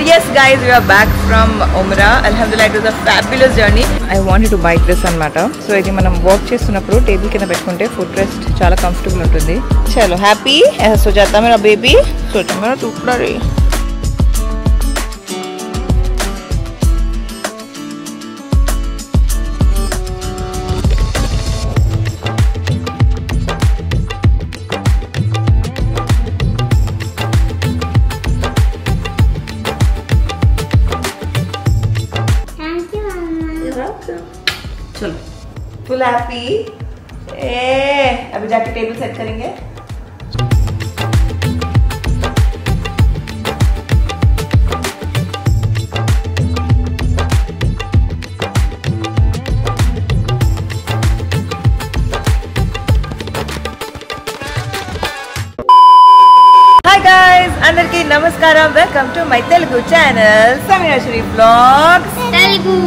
yes guys we are back from Umrah alhamdulillah it was a fabulous journey I wanted to buy this అన్నమాట so ఇది మనం walk చేస్తున్నప్పుడు table కింద పెట్టుకుంటే food rest చాలా comfortable ఉంటుంది చలో హ్యాపీ సో జాతా మేరా బేబీ సోచా మేరా టూకడా రే Thank you, Mama. चलो फुल हैप्पी ए अभी जाके टेबल सेट करेंगे హాయ్ గైస్ అందరికీ నమస్కారం welcome to my Telugu channel Sameera Sri blogs Telugu.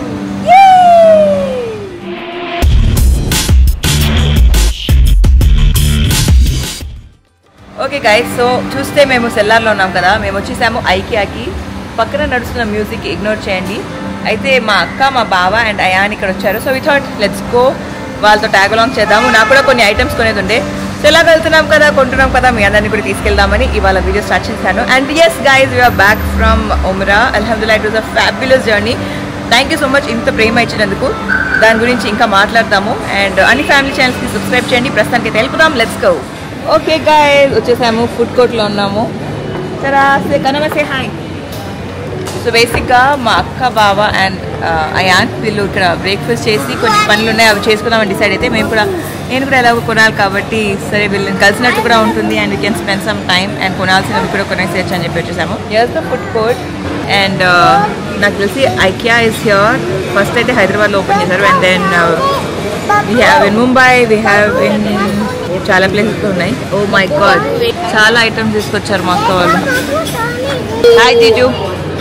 Okay guys so చూస్తే మేము సెల్లార్లో ఉన్నాం కదా మేము వచ్చేసాము ఐకియాకి పక్కన నడుస్తున్న మ్యూజిక్ ఇగ్నోర్ చేయండి అయితే మా అక్క మా బావ అండ్ అయాన్ ఇక్కడ వచ్చారు so we thought let's go వాళ్ళతో ట్యాగ్ అలాంగ్ చేద్దాము నాకు కూడా కొన్ని ఐటమ్స్ కొనేది ఉండే సో ఎలా వెళ్తున్నాం కదా కొంటున్నాం కదా మీ అందరిని కూడా తీసుకెళ్దామని ఇవాళ వీడియో స్టార్ట్ చేశాను and yes guys we're back from Umrah అల్హమ్దుల్లా it was a fabulous journey thank you so much ఇంత ప్రేమ ఇచ్చినందుకు దాని గురించి ఇంకా మాట్లాడతాము అండ్ అన్ని ఫ్యామిలీ ఛానల్స్కి సబ్స్క్రైబ్ చేయండి ప్రస్తుతానికి తెలుపుదాం లెట్స్ గో ఓకే గాయస్ వచ్చేసాము ఫుడ్ కోర్ట్లో ఉన్నాము సరా కనమసే హాయ్ సో బేసిక్గా మా అక్క బావ అండ్ అయాన్ వీళ్ళు ఇక్కడ బ్రేక్ఫాస్ట్ చేసి కొన్ని పనులు ఉన్నాయి అవి చేసుకుందామని డిసైడ్ అయితే మేము కూడా నేను కూడా ఎలాగో కొనాలి కాబట్టి సరే వీళ్ళని కలిసినట్టు కూడా ఉంటుంది and we can spend some time and కొనాల్సినవి కూడా కొనేసేయచ్చు అని చెప్పి వచ్చేసాము here's the food court and నాకు తెలిసి ఐకియా ఇస్ హియర్ ఫస్ట్ అయితే హైదరాబాద్లో ఓపెన్ చేశారు and then we have in Mumbai we have in చాలా ప్లేసెస్ ఉన్నాయి ఓ మై గాడ్ చాలా ఐటమ్స్ తీసుకొచ్చారు మా అక్క వాళ్ళు హాయ్ జీజు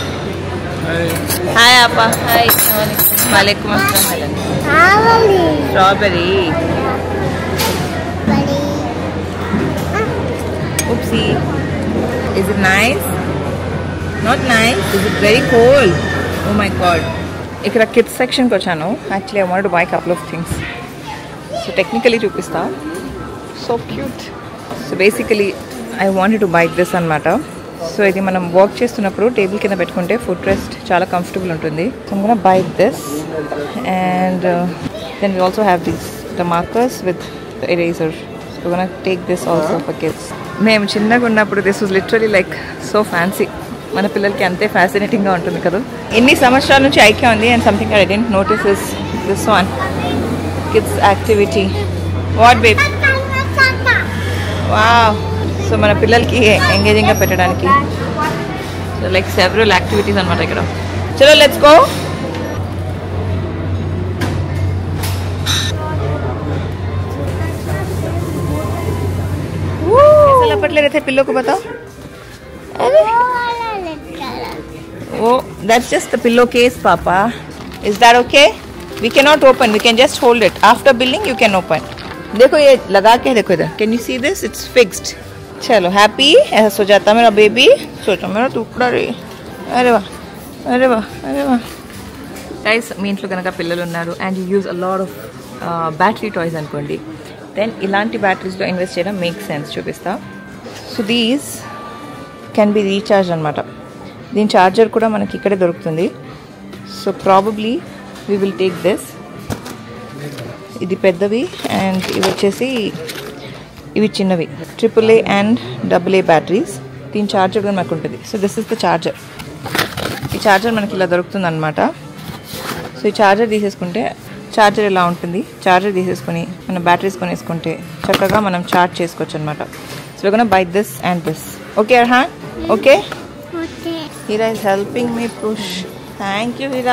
హాయ్ అప్ప హాయ్ వాలేకుమ్ అస్సలాం కావాలి స్ట్రాబెరీ బడి oopsie is it nice not nice is it very cold oh my god ఇక్కడ కిడ్స్ సెక్షన్కి వచ్చాను actually I want buy couple of things so technically చూపిస్తా so cute so basically I wanted to by this అనమాట so ఇది మనం walk చేస్తున్నప్పుడు table కింద పెట్టుకుంటే ఫుడ్ రెస్ట్ చాలా కంఫర్టబుల్ ఉంటుంది so I'm gonna buy this and uh, then we also have these the markers with the eraser so we're gonna take this also for kids మేము చిన్నగా ఉన్నప్పుడు this was literally like so fancy మన పిల్లలకి అంతే ఫ్యాసినేటింగ్గా ఉంటుంది కదా ఎన్ని సంవత్సరాల నుంచి ఐక్య ఉంది and something I didn't notice is this one kids activity what babe wow so మన పిల్లలకి ఎంగేజింగ్గా పెట్టడానికి సో లైక్ సెవరల్ యాక్టివిటీస్ అనమాట ఇక్కడ చలో లెట్స్ గో कैसा लपट ले रहे थे पिल्लो को बताओ Oh, that's just the pillowcase, Papa. Is that okay? We cannot open. We can just hold it. After billing, you can open. देखो ये लगा के देखो इधर can you see this it's fixed चलो हैप्पी ऐसा सो जाता मेरा बेबी सोचो मेरा टुकड़ा रे अरे वाह अरे वाह अरे वाह గైస్ మీ ఇంట్లో కనుక పిల్లలు ఉన్నారు and you use a lot of battery toys అనుకోండి దెన్ ఇలాంటి బ్యాటరీస్లో ఇన్వెస్ట్ చేయడం మేక్ సెన్స్ చూపిస్తా so these can be recharge అనమాట దీని ఛార్జర్ కూడా మనకి ఇక్కడే దొరుకుతుంది so probably we will take this ఇది పెద్దవి అండ్ ఇవి వచ్చేసి ఇవి చిన్నవి triple A and double A batteries దీని ఛార్జర్ కూడా మనకు ఉంటుంది so this is the charger ఈ ఛార్జర్ మనకి ఇలా దొరుకుతుంది అనమాట సో ఈ ఛార్జర్ తీసేసుకుంటే ఛార్జర్ ఇలా ఉంటుంది ఛార్జర్ తీసేసుకొని మనం బ్యాటరీస్ కొనేసుకుంటే చక్కగా మనం ఛార్జ్ చేసుకోవచ్చు అనమాట so gonna buy this and this okay Arhaan okay okay Heera is helping me push thank you Heera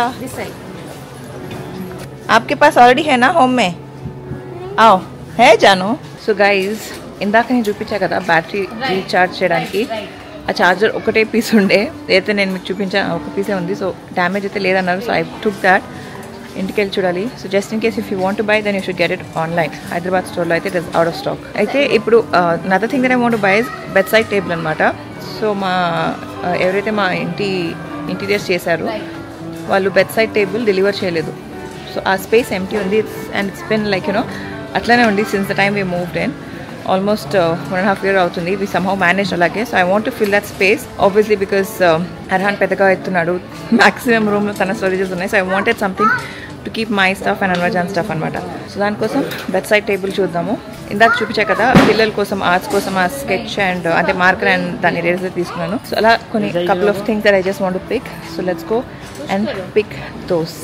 आपके पास ऑलरेडी है ना होम में आओ है जानो సో గైజ్ ఇందాక నేను చూపించా కదా బ్యాటరీ రీఛార్జ్ చేయడానికి ఆ ఛార్జర్ ఒకటే పీస్ ఉండే అయితే నేను మీకు చూపించా ఒక పీసే ఉంది సో డ్యామేజ్ అయితే లేదన్నారు సో ఐ టుక్ దాట్ ఇంటికి వెళ్ళి చూడాలి so just in case if you want buy then you should get it online Hyderabad స్టోర్లో అయితే it is out of stock అయితే ఇప్పుడు another thing that I want buy bed side table అనమాట so మా ఆ, ఎవరైతే మా ఇంటి ఇంటీరియర్స్ చేశారో వాళ్ళు బెడ్ సైడ్ టేబుల్ డెలివర్ చేయలేదు సో ఆ స్పేస్ ఎంటీ ఉంది and it's been like you know అట్లానే ఉంది since the time we moved in almost one and half year అవుతుంది వి సమ్హౌ మేనేజ్ అలాగే so I want to fill that space obviously because Arhaan పెద్దగా ఎత్తున్నాడు maximum రూమ్లో తన storages ఉన్నాయి so I wanted something to keep my stuff and అన్వర్జాన్ stuff అనమాట so దానికోసం బెడ్ సైడ్ టేబుల్ చూద్దాము ఇందాక చూపించా కదా పిల్లల కోసం ఆర్ట్స్ కోసం ఆ స్కెచ్ అండ్ అంటే మార్కర్ అండ్ దాని రేజర్ తీసుకున్నాను సో అలా కొన్ని couple of things that I just want pick so let's go and pick those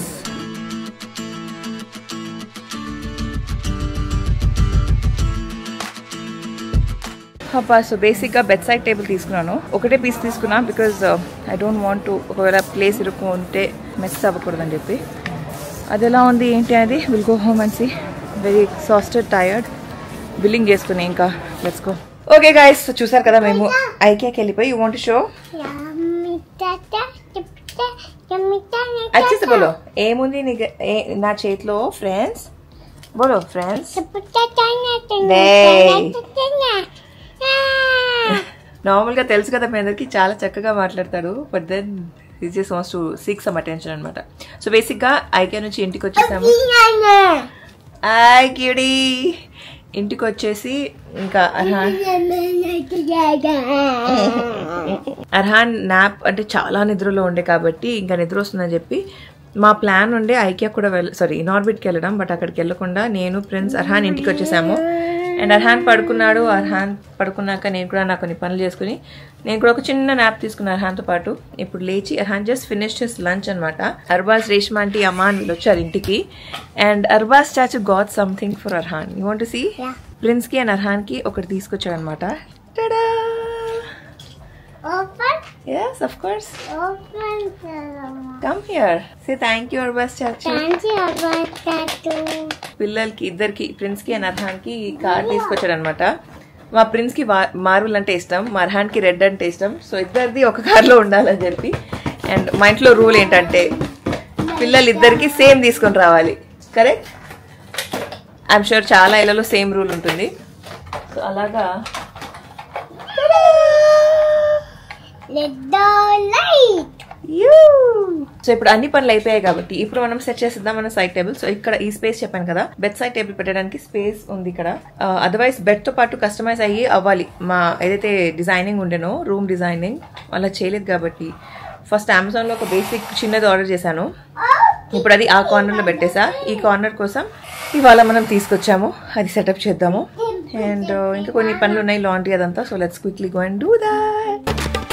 అబ్బా సో బేసిక్గా బెడ్ సైడ్ టేబుల్ తీసుకున్నాను ఒకటే పీస్ తీసుకున్నా because I don't want to ఒకవేళ ప్లేస్ ఇరుక్కు ఉంటే మెస్ అవ్వకూడదని చెప్పి అది ఎలా ఉంది ఏంటి అనేది will go home and see very exhausted tired billing చేసుకుని ఇంకా లెట్స్ గో ఓకే గాయస్ చూసారు కదా మేము ఐకేకి వెళ్ళిపోయి you want show Yummy tata, chipta, yummy tata, వచ్చేసి బోలో ఏముంది నీ గ- ఏ- నా చేతిలో ఫ్రెండ్స్ బోలో friends chipta, tana, tana, Nay. tana, tana. Ah. నార్మల్గా తెలుసు కదా మీ అందరికి చాలా చక్కగా మాట్లాడతాడు but then is just wants to seek some attention అనమాట సో బేసిక్గా ఐకే నుంచి ఇంటికి వచ్చేసాము Banana. ఐ కిడి ఇంటికి వచ్చేసి ఇంకా అర్హాన్ అర్హాన్ నాప్ అంటే చాలా నిద్రలో ఉండే కాబట్టి ఇంకా నిద్ర వస్తుందని చెప్పి మా ప్లాన్ ఉండే ఐకియా కూడా వెళ్ళ సారీ ఇనార్బిట్కి వెళ్ళడం బట్ అక్కడికి వెళ్ళకుండా నేను ప్రిన్స్ అర్హాన్ ఇంటికి వచ్చేసాము అండ్ అర్హాన్ పడుకున్నాడు అర్హాన్ పడుకున్నాక నేను కూడా నా కొన్ని పనులు చేసుకుని నేను కూడా ఒక చిన్న నాప్ తీసుకున్నాను అర్హాన్తో పాటు ఇప్పుడు లేచి Arhaan just finish his lunch అనమాట అర్బాస్ రేష్మా ఆంటీ అమ్మ అని వీళ్ళు వచ్చారు ఇంటికి అండ్ అర్బాస్ చాచు got something for Arhaan you want see Yeah. ప్రిన్స్కి అండ్ అర్హాన్కి ఒకటి తీసుకొచ్చాడు అనమాట Open, yes of course open, Salama. Come here say thank you Arbaaz చాచు Thank you about that too. పిల్లలకి ఇద్దరికి ప్రిన్స్ కి అండ్ అర్హాన్ కి కార్ తీసుకొచ్చాడు అనమాట మా ప్రిన్స్ కి మార్బుల్ అంటే ఇష్టం మా అర్హాన్ కి రెడ్ అంటే ఇష్టం సో ఇద్దరిది ఒక కార్ లో ఉండాలని చెప్పి అండ్ మా ఇంట్లో రూల్ ఏంటంటే పిల్లలు ఇద్దరికి సేమ్ తీసుకొని రావాలి కరెక్ట్ ఐఎమ్ షూర్ చాలా ఇళ్లలో సేమ్ రూల్ ఉంటుంది సో అలాగా Let the light. సో ఇప్పుడు అన్ని పనులు అయిపోయాయి కాబట్టి ఇప్పుడు మనం సెట్ చేసిద్దాం మన సైడ్ టేబుల్ సో ఇక్కడ ఈ స్పేస్ చెప్పాను కదా బెడ్ సైడ్ టేబుల్ పెట్టడానికి స్పేస్ ఉంది ఇక్కడ అదర్వైజ్ బెడ్ తో పాటు కస్టమైజ్ అయ్యి అవ్వాలి మా ఏదైతే డిజైనింగ్ ఉండేనో రూమ్ డిజైనింగ్ అలా చేయలేదు కాబట్టి ఫస్ట్ అమెజాన్ లో ఒక బేసిక్ చిన్నది ఆర్డర్ చేశాను ఇప్పుడు అది ఆ కార్నర్ లో పెట్టేసా ఈ కార్నర్ కోసం ఇవాళ మనం తీసుకొచ్చాము అది సెటప్ చేద్దాము అండ్ ఇంకా కొన్ని పనులు ఉన్నాయి లాండ్రీ అదంతా so let's quickly go and do that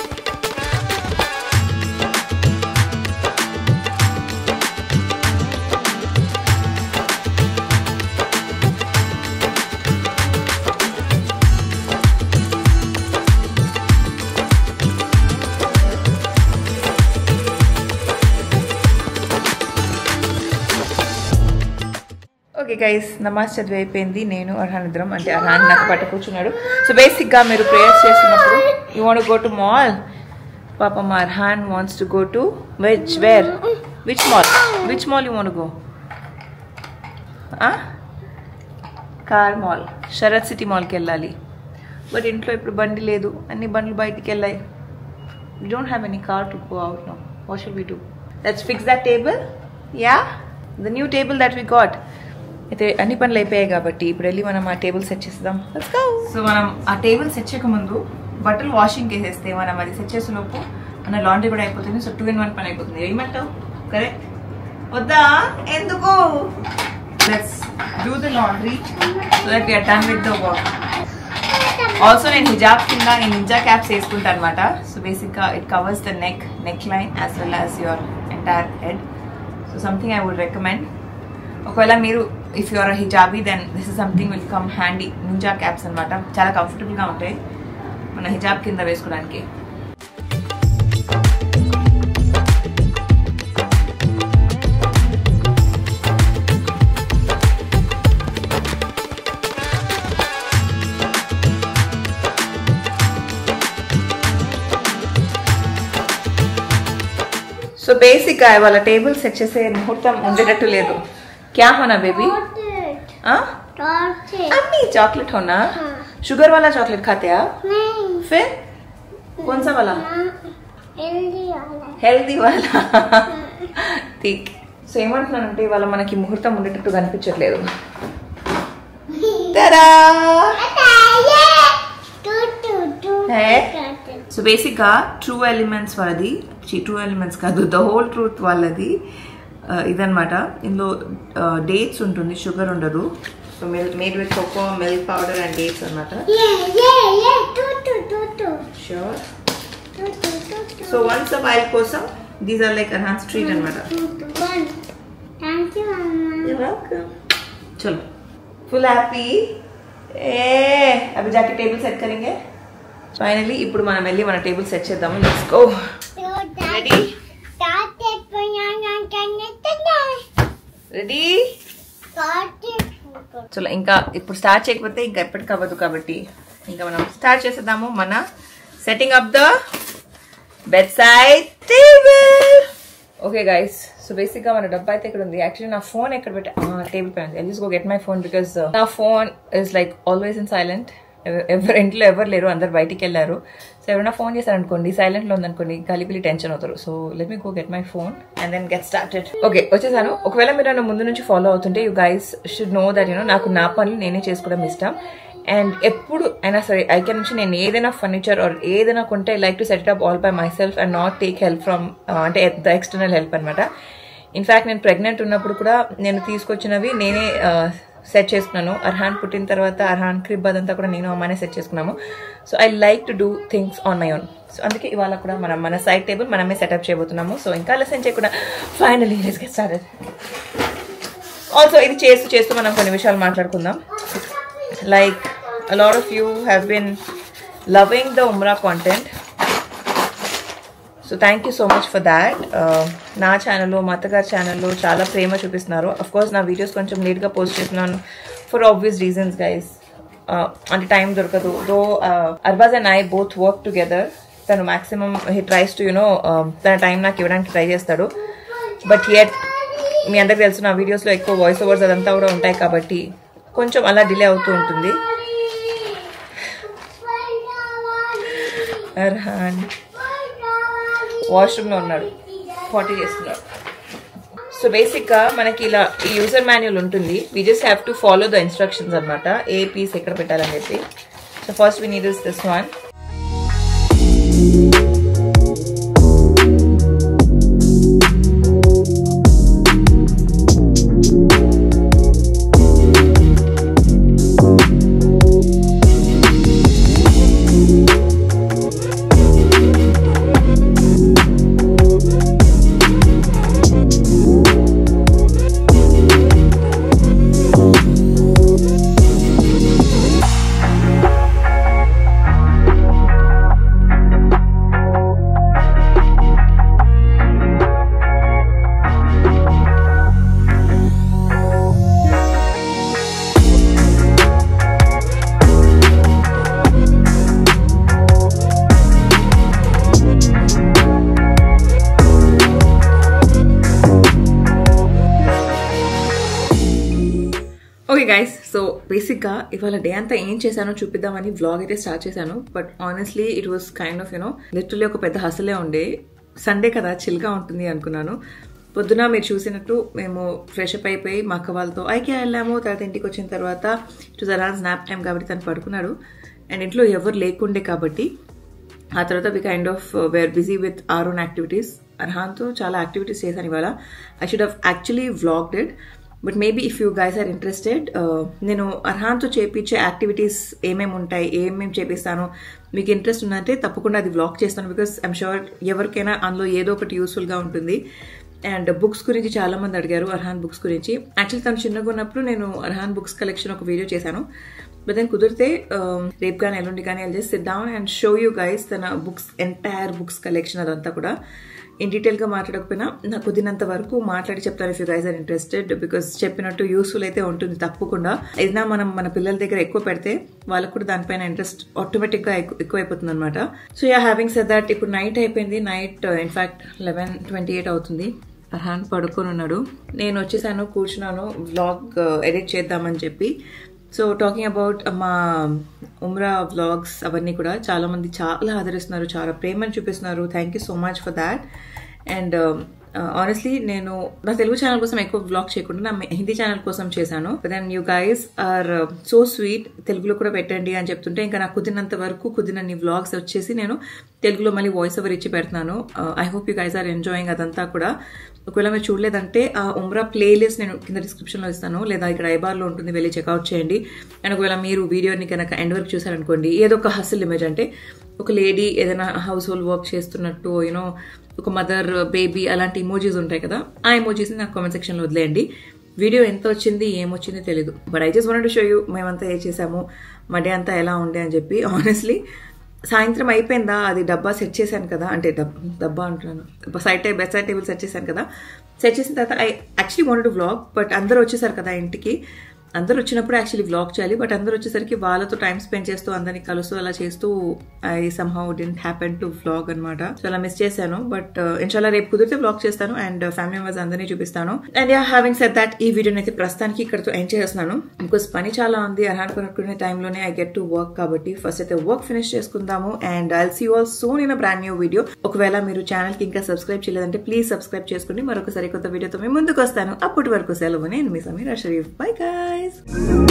okay guys నమాజ్ చదివి అయిపోయింది నేను అర్హాన్ ఇద్దరం అంటే అర్హాన్ నాకు పట్ట కూర్చున్నాడు సో బేసిక్గా మీరు ప్రేయర్స్ చేస్తున్నప్పుడు you want go to mall పాప మా Arhaan wants to go to which where which mall which mall you want go car mall Sarath city మాల్కి వెళ్ళాలి బట్ ఇంట్లో ఇప్పుడు బండి లేదు అన్ని బండ్లు బయటికి వెళ్ళాయి we don't have any car to go out now. What should we do? Let's fix that table. Yeah? The new table that we got. అయితే అన్ని పనులు అయిపోయాయి కాబట్టి ఇప్పుడు వెళ్ళి మనం ఆ టేబుల్ సెట్ చేద్దాం సో మనం ఆ టేబుల్ సెట్ చేయకముందు బట్టలు వాషింగ్ వేసేస్తే మనం అది సెట్ చేసే లోపు మన లాండ్రీ కూడా అయిపోతుంది సో టూ ఇన్ వన్ పని అయిపోతుంది ఏమంటావు కరెక్ట్ వద్దా ఎందుకు let's do the laundry so that we are done with the work also నేను హిజాబ్ కింద ఈ నింజా క్యాప్స్ వేసుకుంటా అనమాట సో బేసిక్గా it covers the neck neckline as well as your entire head so something I would recommend ఒకవేళ మీరు if your హిజాబీ then this is something will come handy ninja caps అనమాట చాలా కంఫర్టబుల్గా ఉంటాయి మన హిజాబ్ కింద వేసుకోవడానికి సో బేసిక్గా ఇవాళ టేబుల్ సెట్ చేసే ముహూర్తం ఉండేటట్టు లేదు క్యా హోనా బేబీ Tortoise. Tortoise. अम्मी चॉकलेट होना शुगर वाला चॉकलेट खाते आप नहीं फिर कौन सा वाला हेल्दी वाला హెల్దీ వాళ్ళ థిక్ సో ఏమంటున్నానంటే ఇవాళ మనకి ముహూర్తం ఉండేటట్టు కనిపించట్లేదు తరా टू टू टू है? సో బేసిక్గా ట్రూ ఎలిమెంట్స్ వాళ్ళది ట్రూ ఎలిమెంట్స్ కాదు ద హోల్ ట్రూత్ వాళ్ళది ఆ, ఇదన్నమాట ఇందులో డేట్స్ ఉంటుంది షుగర్ ఉండదు so milk made with cocoa milk powder and dates అనమాట ये ये ये टू टू टू टू షూర్ टू टू टू टू సో వన్స్ అ వైల్ కోసం దీస్ ఆర్ లైక్ అన్హాన్స్ ట్రీట్ అనమాట वन थैंक यू मम्मा चलो फुल हैप्पी ఏ అవి జాకి టేబుల్ సెట్ కरेंगे ఫైనలీ ఇప్పుడు మనం వెళ్ళి మన టేబుల్ సెట్ చేద్దాము లెట్స్ గో రెడీ ताते बनाना करने तना రెడీ ताते చలో ఇంకా ఇప్పుడు స్టార్ట్ చేయకపోతే ఇంకా ఎప్పటికి అవ్వదు కాబట్టి ఇంకా మనం స్టార్ట్ చేసేద్దాము మన setting up the bed side table okay guys so basic గా మన డబ్బా అయితే ఇక్కడ ఉంది యాక్చువల్లీ నా ఫోన్ ఎక్కడ పెట్టా టేబుల్ పైన I just go get my phone because నా phone is like always in silent ఎవరు ఇంట్లో ఎవరు లేరు అందరు బయటికి వెళ్ళారు సో ఎవరైనా ఫోన్ చేశారనుకోండి సైలెంట్ లో ఉందనుకోండి కలిపిలి టెన్షన్ అవుతారు so let me go get my phone and then get started okay వచ్చేసాను ఒకవేళ మీరు నన్ను ముందు నుంచి ఫాలో అవుతుంటే you guys should know that you know నాకు నా పనులు నేనే చేసుకోవడం ఇష్టం అండ్ ఎప్పుడు అయినా సరే ఐకే నుంచి నేను ఏదైనా ఫర్నిచర్ ఆర్ ఏదైనా కొంటే like to set up all by myself and not take help from అంటే ద ఎక్స్టర్నల్ హెల్ప్ అనమాట ఇన్ఫాక్ట్ నేను ప్రెగ్నెంట్ ఉన్నప్పుడు కూడా నేను తీసుకొచ్చినవి నేనే సెట్ చేసుకున్నాను అర్హాన్ పుట్టిన తర్వాత అర్హాన్ క్రిబ్ అదంతా కూడా నేను అమ్మానే సెట్ చేసుకున్నాము so I like to do things on my own so అందుకే ఇవాళ కూడా మనం మన సైడ్ టేబుల్ మనమే సెటప్ చేయబోతున్నాము సో ఇంకా ఆలస్యం చేయకుండా finally let's get started also ఇది చేస్తూ చేస్తూ మనం కొన్ని విషయాలు మాట్లాడుకుందాం like a lot of you have been loving the umrah content so thank you so much for that నా ఛానల్లో మా అత్తగారి ఛానల్లో చాలా ప్రేమ చూపిస్తున్నారు అఫ్ కోర్స్ నా వీడియోస్ కొంచెం లేట్గా పోస్ట్ చేస్తున్నాను ఫర్ ఆబ్వియస్ రీజన్స్ గైస్ అంటే టైం దొరకదు though Arbaaz and I both work together తను maximum he tries to you know తన టైం నాకు ఇవ్వడానికి ట్రై చేస్తాడు బట్ యెట్ మీ అందరికి తెలుసు నా వీడియోస్లో ఎక్కువ వాయిస్ ఓవర్స్ అదంతా కూడా ఉంటాయి కాబట్టి కొంచెం అలా డిలే అవుతూ ఉంటుంది అర్హాన్ వాష్రూమ్లో ఉన్నాడు పాటీ చేస్తున్నాడు సో బేసిక్గా మనకి ఇలా ఈ యూజర్ మాన్యువల్ ఉంటుంది we just have to follow the instructions అనమాట ఏ పీస్ ఎక్కడ పెట్టాలని చెప్పి so first we need is this one okay guys so బేసిక్గా ఇవాళ డే అంతా ఏం చేశానో చూపిద్దామని వ్లాగ్ అయితే స్టార్ట్ చేశాను but honestly it was kind of you know literally ఒక పెద్ద హసలే ఉండే సండే కదా చిల్గా ఉంటుంది అనుకున్నాను పొద్దున మీరు చూసినట్టు మేము ఫ్రెష్ అప్ అయిపోయి మా అక్క వాళ్ళతో ఐకే వెళ్ళాము తర్వాత ఇంటికి వచ్చిన తర్వాత it was around nap time కాబట్టి తను పడుకున్నాడు అండ్ ఇంట్లో ఎవరు లేకుండే కాబట్టి ఆ తర్వాత we kind of were busy with our own activities అర్హాన్తో చాలా యాక్టివిటీస్ చేశాను ఇవాళ I should have actually vlogged but maybe if you guys are interested నేను అర్హాన్తో చేపించే యాక్టివిటీస్ ఏమేమి ఉంటాయి ఏమేమి చేపిస్తాను మీకు ఇంట్రెస్ట్ ఉందంటే తప్పకుండా అది వ్లాగ్ చేస్తాను బికాస్ ఐమ్ షూర్ ఎవరికైనా అందులో ఏదో ఒకటి యూస్ఫుల్గా ఉంటుంది అండ్ బుక్స్ గురించి చాలా మంది అడిగారు అర్హాన్ బుక్స్ గురించి యాక్చువల్లీ తను చిన్నగా ఉన్నప్పుడు నేను అర్హాన్ బుక్స్ కలెక్షన్ ఒక వీడియో చేశాను బట్ దెన్ కుదిరితే రేపు కానీ ఎల్లుండి కానీ I just sit down and show you guys తన బుక్స్ ఎంటైర్ బుక్స్ కలెక్షన్ అదంతా కూడా ఇన్ డీటెయిల్గా మాట్లాడకపోయినా నాకు కుదిరినంత వరకు మాట్లాడి చెప్తాను if you guys are interested because చెప్పినట్టు యూస్ఫుల్ అయితే ఉంటుంది తప్పకుండా ఏదైనా మనం మన పిల్లల దగ్గర ఎక్కువ పెడితే వాళ్ళకు కూడా దానిపైన ఇంట్రెస్ట్ ఆటోమేటిక్గా ఎక్కువ అయిపోతుంది అనమాట so yeah having said that ఇప్పుడు నైట్ అయిపోయింది night in fact eleven twenty eight అవుతుంది హ్యాండ్ పడుకొని ఉన్నాడు నేను వచ్చేసాను కూర్చున్నాను వ్లాగ్ ఎడిట్ చేద్దామని చెప్పి సో టాకింగ్ అబౌట్ మా ఉమ్రా వ్లాగ్స్ అవన్నీ కూడా చాలా మంది చాలా ఆదరిస్తున్నారు చాలా ప్రేమను చూపిస్తున్నారు thank you so much for that and honestly నేను నా తెలుగు ఛానల్ కోసం ఎక్కువ వ్లాగ్ చేయకుండా నా హిందీ ఛానల్ కోసం చేశాను then you guys are so sweet తెలుగులో కూడా పెట్టండి అని చెప్తుంటే ఇంకా నాకు కుదిరినంత వరకు కుదిరినన్ని వ్లాగ్స్ వచ్చేసి నేను తెలుగులో మళ్ళీ వాయిస్ ఓవర్ ఇచ్చి పెడుతున్నాను I hope you guys are enjoying అదంతా కూడా ఒకవేళ మీరు చూడలేదంటే ఆ ఉమ్రా ప్లేలిస్ట్ నేను కింద డిస్క్రిప్షన్లో ఇస్తాను లేదా ఇక్కడ ఐబార్లో ఉంటుంది వెళ్ళి చెక్అవుట్ చేయండి అండ్ ఒకవేళ మీరు వీడియోని కనుక ఎండ్ వరకు చూసారనుకోండి ఏదో ఒక హస్ల్ ఇమేజ్ అంటే ఒక లేడీ ఏదైనా హౌస్ హోల్డ్ వర్క్ చేస్తున్నట్టు యూనో ఒక మదర్ బేబీ అలాంటి ఇమోజీస్ ఉంటాయి కదా ఆ ఇమోజీస్ని నాకు కామెంట్ సెక్షన్లో వదిలేయండి వీడియో ఎంత వచ్చింది ఏమొచ్చింది తెలియదు but I just want to show you మేమంతా ఏ చేసాము మా డే అంతా ఎలా ఉండే అని చెప్పి ఆనెస్ట్లీ సాయంత్రం అయిపోయిందా అది డబ్బా సెట్ చేశాను కదా అంటే డబ్ డబ్బా అంటున్నాను side type best side table set చేశాను కదా సెట్ చేసిన తర్వాత I actually want to vlog but అందరూ వచ్చేసారు కదా ఇంటికి అందరూ వచ్చినప్పుడు యాక్చువల్లీ వ్లాగ్ చేయాలి బట్ అందరూ వచ్చేసరికి వాళ్ళతో టైం స్పెండ్ చేస్తూ అందరినీ కలుస్తూ అలా చేస్తూ I somehow didn't happen to vlog అనమాట సో అలా మిస్ చేశాను బట్ ఇన్షాల్లా రేపు కుదిరితే వ్లాగ్ చేస్తాను అండ్ ఫ్యామిలీ మెంబర్స్ అందరినీ చూపిస్తాను and yeah having said that ఈ వీడియోని అయితే ప్రస్తుతానికి ఇక్కడతో ఎండ్ చేస్తున్నాను బికాస్ పని చాలా ఉంది అర్హాన్ కొనుక్కునే టైంలోనే ఐ గెట్ టు వర్క్ కాబట్టి ఫస్ట్ అయితే వర్క్ ఫినిష్ చేసుకుందాము and I'll see all soon in brand new video ఒకవేళ మీరు ఛానల్ కి ఇంకా సబ్స్క్రైబ్ చేయలేదంటే ప్లీజ్ సబ్స్క్రైబ్ చేసుకోండి మరొక సరికొత్త వీడియోతో మేము ముందుకు వస్తాను అప్పటి వరకు సెలవు నేను మీ సమీరా షరీఫ్ బై గైస్